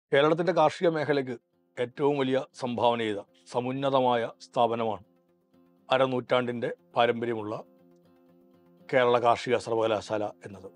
കേരളത്തിൻ്റെ കാർഷിക മേഖലയ്ക്ക് ഏറ്റവും വലിയ സംഭാവന ചെയ്ത സമുന്നതമായ സ്ഥാപനമാണ് അരനൂറ്റാണ്ടിൻ്റെ പാരമ്പര്യമുള്ള കേരള കാർഷിക സർവകലാശാല എന്നത്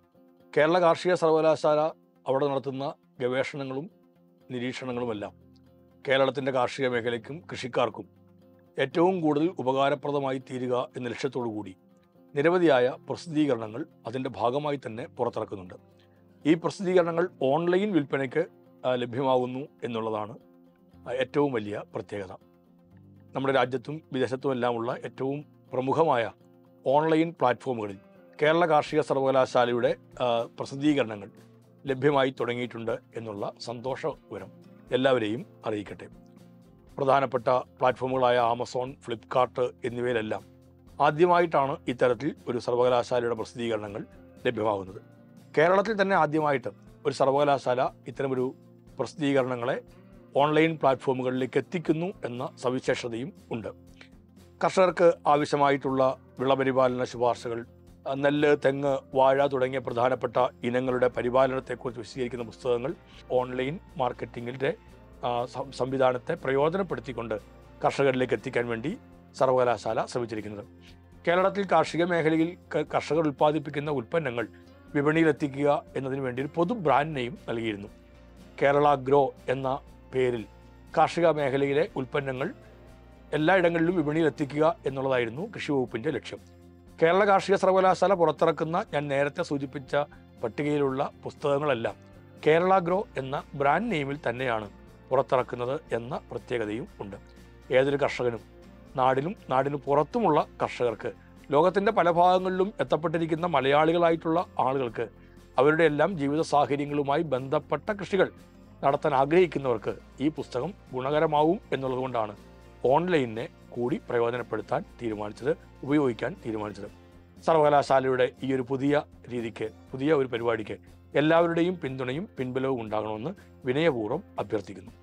കേരള കാർഷിക സർവകലാശാല അവിടെ നടത്തുന്ന ഗവേഷണങ്ങളും നിരീക്ഷണങ്ങളുമെല്ലാം കേരളത്തിൻ്റെ കാർഷിക മേഖലയ്ക്കും കൃഷിക്കാർക്കും ഏറ്റവും കൂടുതൽ ഉപകാരപ്രദമായി തീരുക എന്ന ലക്ഷ്യത്തോടു കൂടി നിരവധിയായ പ്രസിദ്ധീകരണങ്ങൾ അതിൻ്റെ ഭാഗമായി തന്നെ പുറത്തിറക്കുന്നുണ്ട് ഈ പ്രസിദ്ധീകരണങ്ങൾ ഓൺലൈൻ വിൽപ്പനയ്ക്ക് ആ, ലഭ്യമാകുന്നു എന്നുള്ളതാണ് ആ, ഏറ്റവും വലിയ പ്രത്യേകത നമ്മുടെ രാജ്യത്തും വിദേശത്തുമെല്ലാമുള്ള ഏറ്റവും പ്രമുഖമായ ഓൺലൈൻ പ്ലാറ്റ്ഫോമുകളിൽ കേരള കാർഷിക സർവകലാശാലയുടെ ആ, പ്രസിദ്ധീകരണങ്ങൾ ലഭ്യമായി തുടങ്ങിയിട്ടുണ്ട് എന്നുള്ള സന്തോഷ വിവരം എല്ലാവരെയും അറിയിക്കട്ടെ പ്രധാനപ്പെട്ട പ്ലാറ്റ്ഫോമുകളായ ആമസോൺ ഫ്ലിപ്കാർട്ട് എന്നിവയിലെല്ലാം ആദ്യമായിട്ടാണ് ഇത്തരത്തിൽ ഒരു സർവകലാശാലയുടെ പ്രസിദ്ധീകരണങ്ങൾ ലഭ്യമാകുന്നത് കേരളത്തിൽ തന്നെ ആദ്യമായിട്ട് ഒരു സർവകലാശാല ഇത്തരമൊരു പ്രസിദ്ധീകരണങ്ങളെ ഓൺലൈൻ പ്ലാറ്റ്ഫോമുകളിലേക്ക് എത്തിക്കുന്നു എന്ന സവിശേഷതയും ഉണ്ട് കർഷകർക്ക് ആവശ്യമായിട്ടുള്ള വിളപരിപാലന ശുപാർശകൾ അഹ് നെല്ല് തെങ്ങ് വാഴ തുടങ്ങിയ പ്രധാനപ്പെട്ട ഇനങ്ങളുടെ പരിപാലനത്തെക്കുറിച്ച് വിശദീകരിക്കുന്ന പുസ്തകങ്ങൾ ഓൺലൈൻ മാർക്കറ്റിങ്ങിൻ്റെ ആ, സം- സംവിധാനത്തെ പ്രയോജനപ്പെടുത്തിക്കൊണ്ട് കർഷകരിലേക്ക് എത്തിക്കാൻ വേണ്ടി സർവകലാശാല ശ്രമിച്ചിരിക്കുന്നത് കേരളത്തിൽ കാർഷിക മേഖലയിൽ ക- കർഷകർ ഉൽപ്പാദിപ്പിക്കുന്ന ഉൽപ്പന്നങ്ങൾ വിപണിയിലെത്തിക്കുക എന്നതിന് വേണ്ടി ഒരു പൊതു ബ്രാൻഡ് നെയിം നൽകിയിരുന്നു കേരള ഗ്രോ എന്ന പേരിൽ കാർഷിക മേഖലയിലെ ഉൽപ്പന്നങ്ങൾ എല്ലായിടങ്ങളിലും വിപണിയിൽ എത്തിക്കുക എന്നുള്ളതായിരുന്നു കൃഷി വകുപ്പിൻ്റെ ലക്ഷ്യം കേരള കാർഷിക സർവകലാശാല പുറത്തിറക്കുന്ന ഞാൻ നേരത്തെ സൂചിപ്പിച്ച പട്ടികയിലുള്ള പുസ്തകങ്ങളെല്ലാം കേരള ഗ്രോ എന്ന ബ്രാൻഡ് നെയിമിൽ തന്നെയാണ് പുറത്തിറക്കുന്നത് എന്ന പ്രത്യേകതയും ഉണ്ട് ഏതൊരു കർഷകനും നാടിനും നാടിനു പുറത്തുമുള്ള കർഷകർക്ക് ലോകത്തിൻ്റെ പല ഭാഗങ്ങളിലും എത്തപ്പെട്ടിരിക്കുന്ന മലയാളികളായിട്ടുള്ള ആളുകൾക്ക് അവരുടെ എല്ലാം ജീവിത സാഹചര്യങ്ങളുമായി ബന്ധപ്പെട്ട കൃഷികൾ നടത്താൻ ആഗ്രഹിക്കുന്നവർക്ക് ഈ പുസ്തകം ഗുണകരമാവും എന്നുള്ളതുകൊണ്ടാണ് ഓൺലൈനിനെ കൂടി പ്രയോജനപ്പെടുത്താൻ തീരുമാനിച്ചത് ഉപയോഗിക്കാൻ തീരുമാനിച്ചത് സർവകലാശാലയുടെ ഈ ഒരു പുതിയ രീതിക്ക് പുതിയ ഒരു പരിപാടിക്ക് എല്ലാവരുടെയും പിന്തുണയും പിൻബലവും ഉണ്ടാകണമെന്ന് വിനയപൂർവ്വം അഭ്യർത്ഥിക്കുന്നു